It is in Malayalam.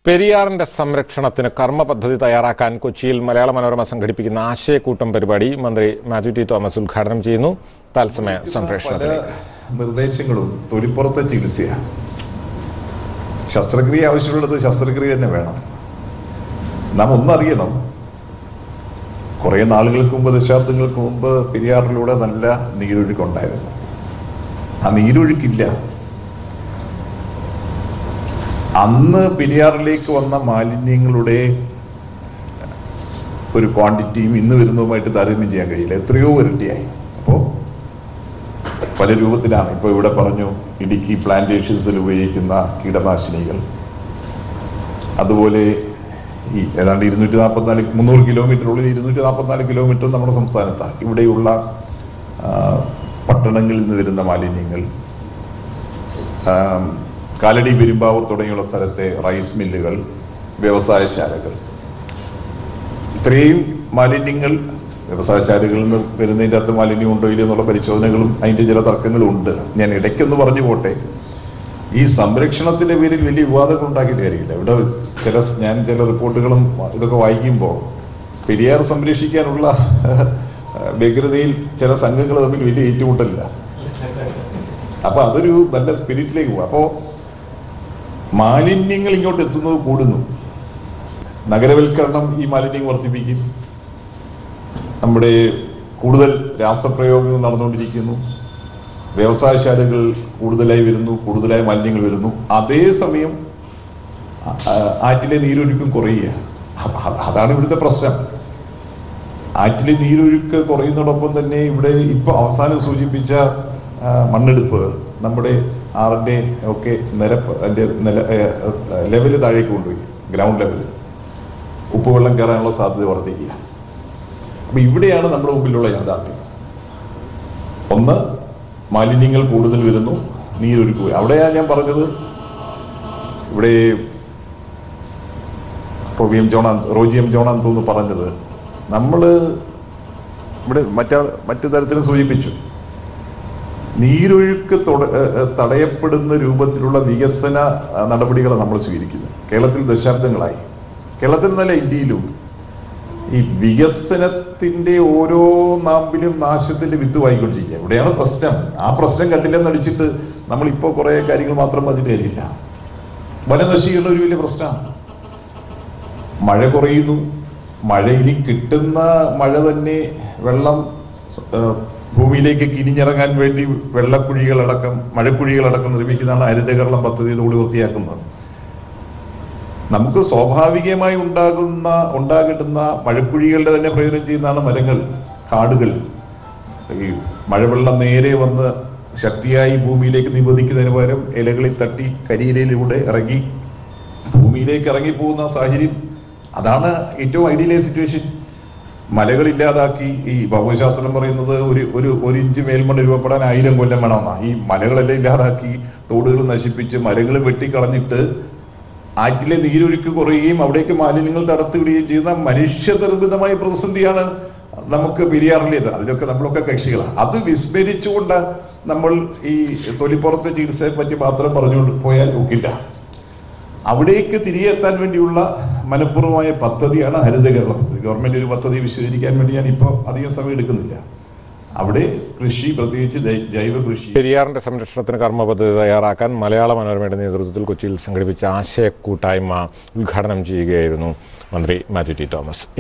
പെരിയാറിന്റെ സംരക്ഷണത്തിന് കർമ്മ പദ്ധതി തയ്യാറാക്കാൻ കൊച്ചിയിൽ മലയാള മനോരമ സംഘടിപ്പിക്കുന്ന ആശയക്കൂട്ടം പരിപാടി മന്ത്രി മാത്യു ടി തോമസ് ഉദ്ഘാടനം ചെയ്യുന്നു തത്സമയ പല സംപ്രേഷണത്തിലേക്ക് നിർദ്ദേശങ്ങളും തൊലിപ്പുറത്തെ ചികിത്സയാണ് ശസ്ത്രക്രിയ ആവശ്യമുള്ളത് ശസ്ത്രക്രിയ തന്നെ വേണം നാം ഒന്നറിയണം കുറെ നാളുകൾക്ക് മുമ്പ് ദശാബ്ദങ്ങൾക്ക് മുമ്പ് പെരിയാറിലൂടെ നല്ല നീരൊഴുക്കുണ്ടായിരുന്നു ആ നീരൊഴുക്കില്ല അന്ന് പെരിയാറിലേക്ക് വന്ന മാലിന്യങ്ങളുടെ ഒരു ക്വാണ്ടിറ്റിയും ഇന്ന് വരുന്നതുമായിട്ട് താരതമ്യം ചെയ്യാൻ കഴിയില്ല എത്രയോ ഇരട്ടിയായി അപ്പോൾ പല രൂപത്തിലാണ് ഇപ്പോൾ ഇവിടെ പറഞ്ഞു ഇടുക്കി പ്ലാന്റേഷൻസിൽ ഉപയോഗിക്കുന്ന കീടനാശിനികൾ അതുപോലെ ഈ ഏതാണ്ട് ഇരുന്നൂറ്റി നാൽപ്പത്തിനാല് മുന്നൂറ് കിലോമീറ്ററുള്ളിൽ ഇരുന്നൂറ്റി നാൽപ്പത്തിനാല് കിലോമീറ്റർ നമ്മുടെ സംസ്ഥാനത്താണ് ഇവിടെയുള്ള ആ, പട്ടണങ്ങളിൽ നിന്ന് വരുന്ന മാലിന്യങ്ങൾ ആ, കാലടി പെരുമ്പാവൂർ തുടങ്ങിയുള്ള സ്ഥലത്തെ റൈസ് മില്ലുകൾ വ്യവസായശാലകൾ ഇത്രയും മാലിന്യങ്ങൾ വ്യവസായശാലകളിൽ നിന്ന് വരുന്നതിൻ്റെ അകത്ത് മാലിന്യം ഉണ്ടോ ഇല്ലയോ എന്നുള്ള പരിശോധനകളും അതിൻ്റെ ചില തർക്കങ്ങളും ഉണ്ട് ഞാൻ ഇടയ്ക്കൊന്ന് പറഞ്ഞു പോട്ടെ ഈ സംരക്ഷണത്തിന്റെ പേരിൽ വലിയ വിവാദങ്ങൾ ഉണ്ടാക്കിയിട്ട് കാര്യമില്ല ഇവിടെ ചില ഞാൻ ചില റിപ്പോർട്ടുകളും ഇതൊക്കെ വായിക്കുമ്പോൾ പെരിയാർ സംരക്ഷിക്കാനുള്ള വ്യഗ്രതയിൽ ചില സംഘങ്ങൾ തമ്മിൽ വലിയ ഏറ്റുമുട്ടലില്ല അപ്പൊ അതൊരു നല്ല സ്പിരിറ്റിലേക്ക് പോകും അപ്പോൾ മാലിന്യങ്ങൾ ഇങ്ങോട്ട് എത്തുന്നത് കൂടുന്നു നഗരവൽക്കരണം ഈ മാലിന്യം വർദ്ധിപ്പിക്കും നമ്മുടെ കൂടുതൽ രാസപ്രയോഗങ്ങൾ നടന്നുകൊണ്ടിരിക്കുന്നു വ്യവസായശാലകൾ കൂടുതലായി വരുന്നു കൂടുതലായി മാലിന്യങ്ങൾ വരുന്നു അതേസമയം ആ- ആ- ആറ്റിലെ നീരൊഴുക്കും കുറയുക അപ്പ അ- അതാണ് ഇവിടുത്തെ പ്രശ്നം ആറ്റിലെ നീരൊഴുക്ക് കുറയുന്നതോടൊപ്പം തന്നെ ഇവിടെ ഇപ്പൊ അവസാനം സൂചിപ്പിച്ച ആ, മണ്ണെടുപ്പ് നമ്മുടെ ആറിന്റെ ഒക്കെ നിരപ്പ് അതിന്റെ നില ലെവല് താഴേക്ക് കൊണ്ടുപോയി ഗ്രൗണ്ട് ലെവല് ഉപ്പുവെള്ളം കയറാനുള്ള സാധ്യത വർദ്ധിക്കുക അപ്പൊ ഇവിടെയാണ് നമ്മുടെ മുമ്പിലുള്ള യാഥാർത്ഥ്യം ഒന്ന് മാലിന്യങ്ങൾ കൂടുതൽ വരുന്നു നീരൊരുക്കുക അവിടെയാ ഞാൻ പറഞ്ഞത് ഇവിടെ റോബി എം ജോണാൻ റോജി എം ജോണാൻ തോന്നുന്നു പറഞ്ഞത് നമ്മൾ ഇവിടെ മറ്റാ മറ്റു തരത്തിലും സൂചിപ്പിച്ചു നീരൊഴുക്ക് തൊട- ഏ, ഏ, തടയപ്പെടുന്ന രൂപത്തിലുള്ള വികസന ആ, നടപടികളാണ് നമ്മൾ സ്വീകരിക്കുന്നത് കേരളത്തിൽ ദശാബ്ദങ്ങളായി കേരളത്തിൽ നല്ല ഇന്ത്യയിലും ഈ വികസനത്തിന്റെ ഓരോ നാമ്പിലും നാശത്തിന്റെ വിത്ത് വായിക്കൊണ്ടിരിക്കുക ഇവിടെയാണ് പ്രശ്നം ആ പ്രശ്നം കണ്ടില്ലെന്ന് അടിച്ചിട്ട് നമ്മൾ ഇപ്പോൾ കുറെ കാര്യങ്ങൾ മാത്രം പറഞ്ഞിട്ട് കാര്യമില്ല വനനശീകരണം ഒരു വലിയ പ്രശ്നമാണ് മഴ കുറയുന്നു മഴ ഇനി കിട്ടുന്ന മഴ തന്നെ വെള്ളം സ- ഏ, ഭൂമിയിലേക്ക് കിനിഞ്ഞിറങ്ങാൻ വേണ്ടി വെള്ളക്കുഴികളടക്കം മഴക്കുഴികളടക്കം നിർമ്മിക്കുന്നതാണ് ഹരിത കേരളം പദ്ധതി ഇതോട് വൃത്തിയാക്കുന്നത് നമുക്ക് സ്വാഭാവികമായി ഉണ്ടാകുന്ന ഉണ്ടാകിട്ടുന്ന മഴക്കുഴികളുടെ തന്നെ പ്രയോജനം ചെയ്യുന്നതാണ് മരങ്ങൾ കാടുകൾ ഈ മഴവെള്ളം നേരെ വന്ന് ശക്തിയായി ഭൂമിയിലേക്ക് നിബന്ധിക്കുന്നതിന് പകരം ഇലകളിൽ തട്ടി കരിയിലയിലൂടെ ഇറങ്ങി ഭൂമിയിലേക്ക് ഇറങ്ങി പോകുന്ന സാഹചര്യം അതാണ് ഏറ്റവും ഐഡിയലൈ സിറ്റുവേഷൻ മലകൾ ഇല്ലാതാക്കി ഈ ഭൗമശാസ്ത്രം പറയുന്നത് ഒരു ഒരു ഒരു ഇഞ്ച് മേൽമണ്ണ് രൂപപ്പെടാൻ ആയിരം കൊല്ലം വേണമെന്നാ ഈ മലകളെല്ലാം ഇല്ലാതാക്കി തോടുകൾ നശിപ്പിച്ച് മരങ്ങൾ വെട്ടിക്കളഞ്ഞിട്ട് ആറ്റിലെ നീരൊഴുക്ക് കുറയുകയും അവിടേക്ക് മാലിന്യങ്ങൾ തടത്തുവിടുകയും ചെയ്യുന്ന മനുഷ്യനിർമ്മിതമായ പ്രതിസന്ധിയാണ് നമുക്ക് പെരിയാറിലേത് അതിലൊക്കെ നമ്മളൊക്കെ കക്ഷികളാണ് അത് വിസ്മരിച്ചുകൊണ്ട് നമ്മൾ ഈ തൊലിപ്പുറത്തെ ചികിത്സയെ പറ്റി മാത്രം പറഞ്ഞുകൊണ്ട് പോയാൽ ഒക്കില്ല അവിടേക്ക് തിരികെ എത്താൻ വേണ്ടിയുള്ള മനഃപൂർവ്വമായ പദ്ധതിയാണ് ഹരിത കേരള പദ്ധതി ഗവൺമെന്റ് ഒരു പദ്ധതി വിശദീകരിക്കാൻ വേണ്ടി ഞാൻ ഇപ്പോൾ അധികം സമയം എടുക്കുന്നില്ല അവിടെ കൃഷി പ്രത്യേകിച്ച് ജൈ- ജൈവ കൃഷി പെരിയാറിന്റെ സംരക്ഷണത്തിന് കർമ്മ പദ്ധതി തയ്യാറാക്കാൻ മലയാള മനോരമയുടെ നേതൃത്വത്തിൽ കൊച്ചിയിൽ സംഘടിപ്പിച്ച ആശയക്കൂട്ടായ്മ ഉദ്ഘാടനം ചെയ്യുകയായിരുന്നു മന്ത്രി മാത്യു ടി തോമസ്